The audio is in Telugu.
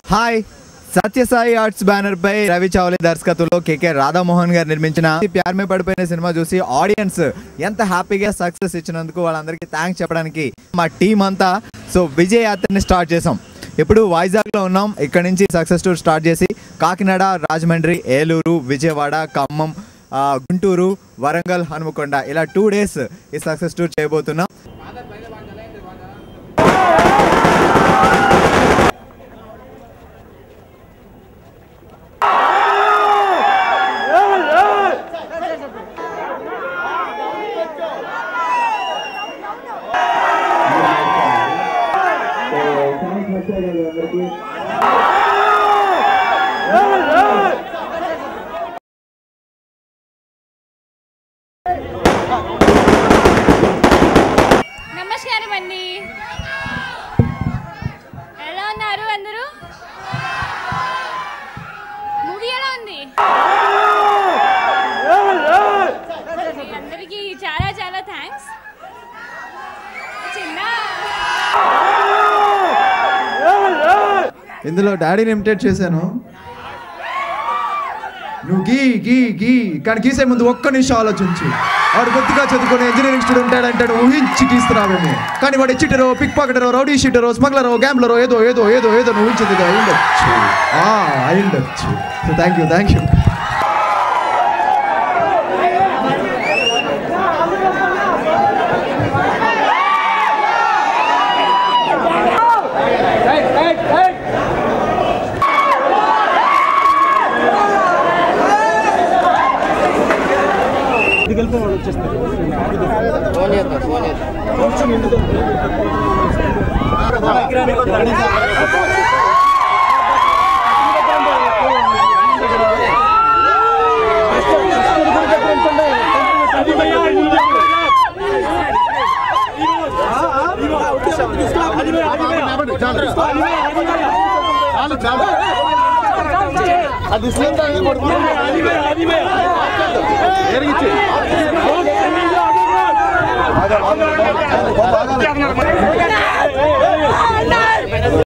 హాయ్ సత్యసాయి ఆర్ట్స్ బ్యానర్ పై రవి చౌలి దర్శకత్వంలో కేకే రాధామోహన్ గారు నిర్మించిన ప్యార్ మే పడిపోయిన సినిమా చూసి ఆడియన్స్ ఎంత హ్యాపీగా సక్సెస్ ఇచ్చినందుకు వాళ్ళందరికీ థ్యాంక్స్ చెప్పడానికి మా టీం అంతా సో విజయ్ యాత్రని స్టార్ట్ చేసాం ఇప్పుడు వైజాగ్లో ఉన్నాం ఇక్కడ నుంచి సక్సెస్ టూర్ స్టార్ట్ చేసి కాకినాడ రాజమండ్రి ఏలూరు విజయవాడ ఖమ్మం ఆ, గుంటూరు వరంగల్ హనుమకొండ ఇలా టూ డేస్ ఈ సక్సెస్ టూర్ చేయబోతున్నాం నమస్కారం అండి ఎలా ఉన్నారు అందరూ మూవీ ఎలా ఉంది మీ అందరికీ చాలా చాలా థ్యాంక్స్ చిన్న ఇందులో డాడీని ఇమిటేట్ చేశాను నువ్వు గీ గీ గీ కానీ గీసే ముందు ఒక్క నిమిషం ఆలోచించు వాడు కొద్దిగా చదువుకుని ఇంజనీరింగ్ స్టూడెంట్ అంటాడు ఊహించి గీస్తున్నావేమో కానీ వాడు చిట్టరో పిక్ పాకెటరో రౌడీ షీటరో స్మగ్లరో గ్యాంబ్లరో ఏదో ఏదో ఏదో ఏదో నువ్వు ఊహించింది అయిండొచ్చు అయిండొచ్చు so thank you thank you అది